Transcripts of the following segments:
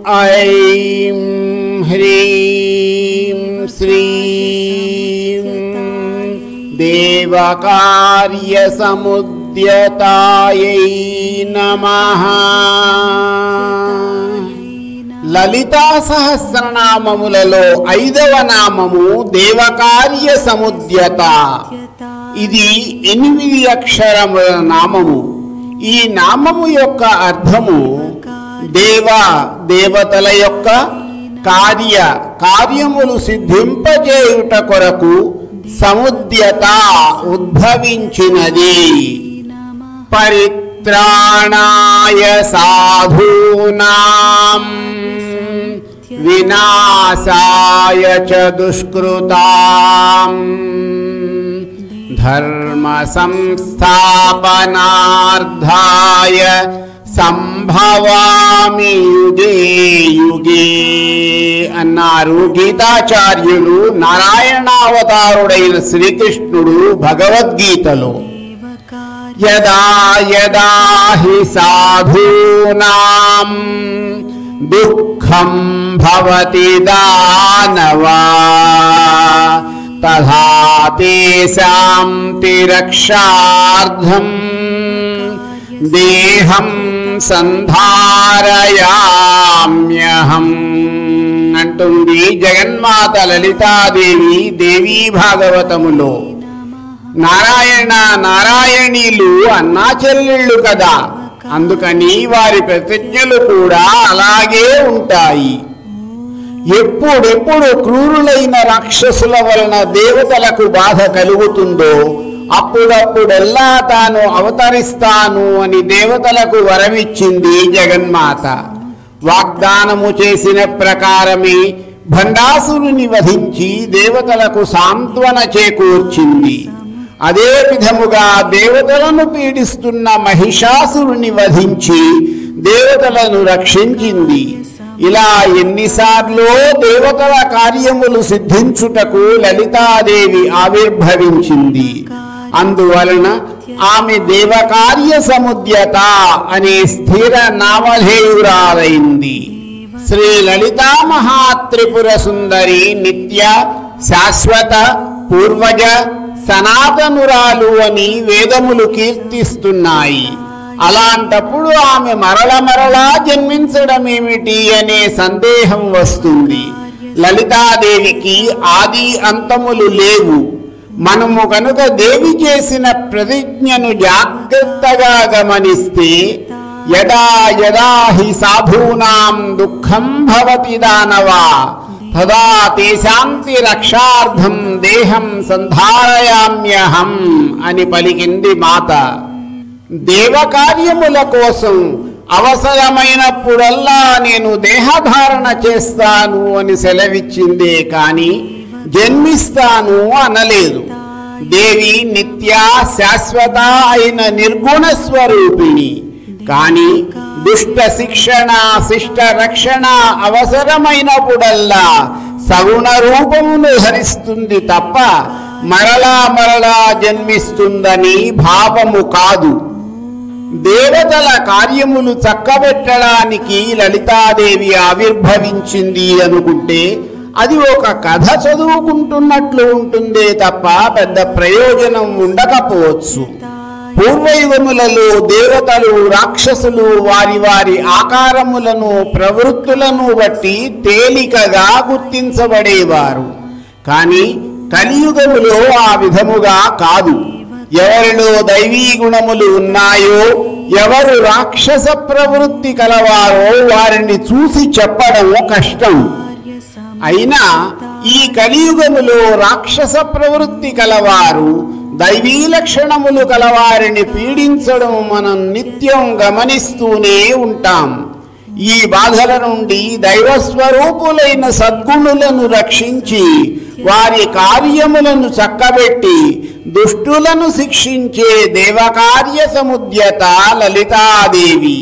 ఐం హ్రీం శ్రీం దేవకార్యసముద్యతాయై నమః లలితా సహస్రనామములలో ఐదవ నామము దేవకార్య సముద్యత ఇది ఎనిమిది అక్షరముల నామము ఈ నామము యొక్క అర్థము దేవ దేవతల యొక్క కార్య కార్యములు సిద్ధింపజేయుట కొరకు సముద్యత ఉద్భవించినది పరిత్రాణాయ సాధూనాం వినాశాయ చ దుష్కృతాం ధర్మ సంస్థాపనార్థాయ సంభవామి యుగే యుగే అన్నారు గీతాచార్యులు నారాయణావతారుడైన శ్రీకృష్ణుడు భగవద్గీతలో యదా యదా హి సాధూనాం దుఃఖం భవతి దానవా తథా తేషాం తిరక్షార్థం దేహం సంధారయామ్యహం అంటుంది జగన్మాత లలితాదేవి దేవీ భాగవతములో నారాయణ నారాయణీలు అన్నా చెల్లెళ్ళు కదా అందుకని వారి ప్రతిజ్ఞలు కూడా అలాగే ఉంటాయి ఎప్పుడెప్పుడు క్రూరులైన రాక్షసుల వలన దేవతలకు బాధ కలుగుతుందో అప్పుడప్పుడెల్లా తాను అవతరిస్తాను అని దేవతలకు వరమిచ్చింది జగన్మాత వాగ్దానము చేసిన ప్రకారమే భండాసురుని వధించి దేవతలకు సాంత్వన చేకూర్చింది అదే విధముగా దేవతలను పీడిస్తున్న మహిషాసురుని వధించి దేవతలను రక్షించింది ఇలా ఎన్నిసార్లు దేవతల కార్యములు సిద్ధించుటకు లలితాదేవి ఆవిర్భవించింది అందువలన ఆమె దేవకార్య సముద్యత అనే స్థిర నామధేయురాలైంది శ్రీ లలితా మహాత్రిపుర సుందరి నిత్య శాశ్వత పూర్వజ సనాతనురాలు అని వేదములు కీర్తిస్తున్నాయి అలాంటప్పుడు ఆమె మరల మరలా జన్మించడమేమిటి అనే సందేహం వస్తుంది లలితాదేవికి ఆది అంతములు లేవు మనము కనుక దేవి చేసిన ప్రతిజ్ఞను జాగ్రత్తగా గమనిస్తే యదా యదా హి సాధూనాం దుఃఖం భవతి దానవా తదా తేశాంతి రక్షార్థం దేహం సంధారయామ్యహం అని పలికింది మాత దేవకార్యముల కోసం అవసరమైనప్పుడల్లా నేను దేహధారణ చేస్తాను అని సెలవిచ్చిందే కాని జన్మిస్తాను అనలేదు దేవి నిత్య శాశ్వత అయిన నిర్గుణ స్వరూపిణి కాని దుష్ట శిక్షణ శిష్ట రక్షణ అవసరమైనప్పుడల్లా సగుణ రూపమును ధరిస్తుంది తప్ప మరలా మరలా జన్మిస్తుందని భావము కాదు దేవతల కార్యములు చక్కబెట్టడానికి లలితాదేవి ఆవిర్భవించింది అనుకుంటే అది ఒక కథ చదువుకుంటున్నట్లు ఉంటుందే తప్ప పెద్ద ప్రయోజనం ఉండకపోవచ్చు పూర్వయుగములలో దేవతలు రాక్షసులు వారి వారి ఆకారములను ప్రవృత్తులను బట్టి తేలికగా గుర్తించబడేవారు కానీ కలియుగములో ఆ విధముగా కాదు ఎవరిలో దైవీ గుణములు ఉన్నాయో ఎవరు రాక్షస ప్రవృత్తి కలవారో వారిని చూసి చెప్పడం కష్టం అయినా ఈ కలియుగములో రాక్షస ప్రవృత్తి కలవారు దైవీ లక్షణములు కలవారిని పీడించడం మనం నిత్యం గమనిస్తూనే ఉంటాం ఈ బాధల నుండి దైవస్వరూపులైన సద్గుణులను రక్షించి వారి కార్యములను చక్కబెట్టి దుష్టులను శిక్షించే దేవకార్య సముద్యత లలితాదేవి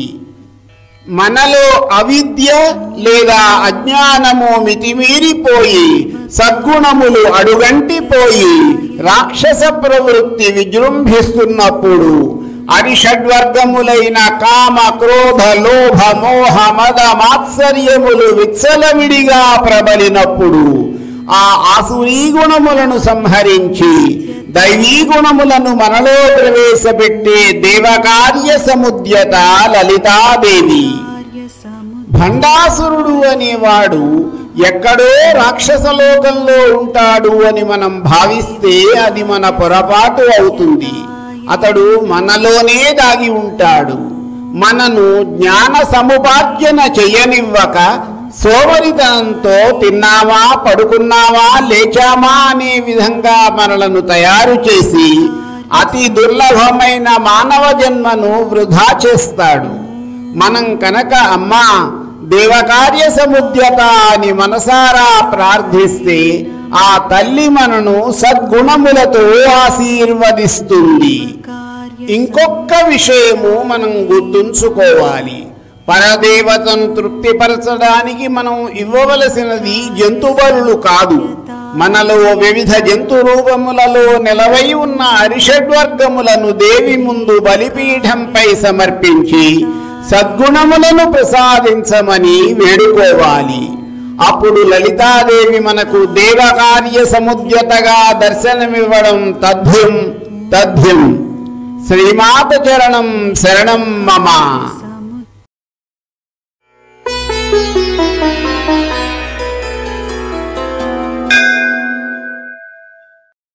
మనలో అవిద్య లేదా అజ్ఞానము మితిమీరిపోయి సద్గుణములు అడుగంటిపోయి రాక్షస ప్రవృత్తి విజృంభిస్తున్నప్పుడు అరిషడ్వర్గములైన కామ క్రోధ లోభ మోహ మద మాత్సర్యములు విచ్చలవిడిగా ప్రబలినప్పుడు ఆ ఆసురీ గుణములను సంహరించి దైవీ గుణములను మనలో ప్రవేశపెట్టే దేవకార్య సముద్యత లలితాదేవి భండాసురుడు అనేవాడు ఎక్కడో రాక్షస లోకంలో ఉంటాడు అని మనం భావిస్తే అది మన పొరపాటు అవుతుంది అతడు మనలోనే దాగి ఉంటాడు మనను జ్ఞాన సముపార్జన చెయ్యనివ్వక సోమరితనంతో తిన్నావా పడుకున్నావా లేచామా అనే విధంగా మనలను తయారు చేసి అతి దుర్లభమైన మానవ జన్మను వృధా చేస్తాడు మనం కనుక అమ్మా దేవకార్య సముద్యత అని మనసారా ప్రార్థిస్తే ఆ తల్లి మనను సద్గుణములతో ఆశీర్వదిస్తుంది ఇంకొక విషయము మనం గుర్తుంచుకోవాలి పరదేవతను తృప్తిపరచడానికి మనం ఇవ్వవలసినది జంతుబలులు కాదు మనలో వివిధ జంతు రూపములలో నిలవై ఉన్న అరిషడ్వర్గములను దేవి ముందు బలిపీఠంపై సమర్పించి సద్గుణములను ప్రసాదించమని వేడుకోవాలి అప్పుడు లలితాదేవి మనకు దేవకార్య సముద్యతగా దర్శనమివ్వడం తథ్యం తథ్యం శ్రీమాత చరణం శరణం మమ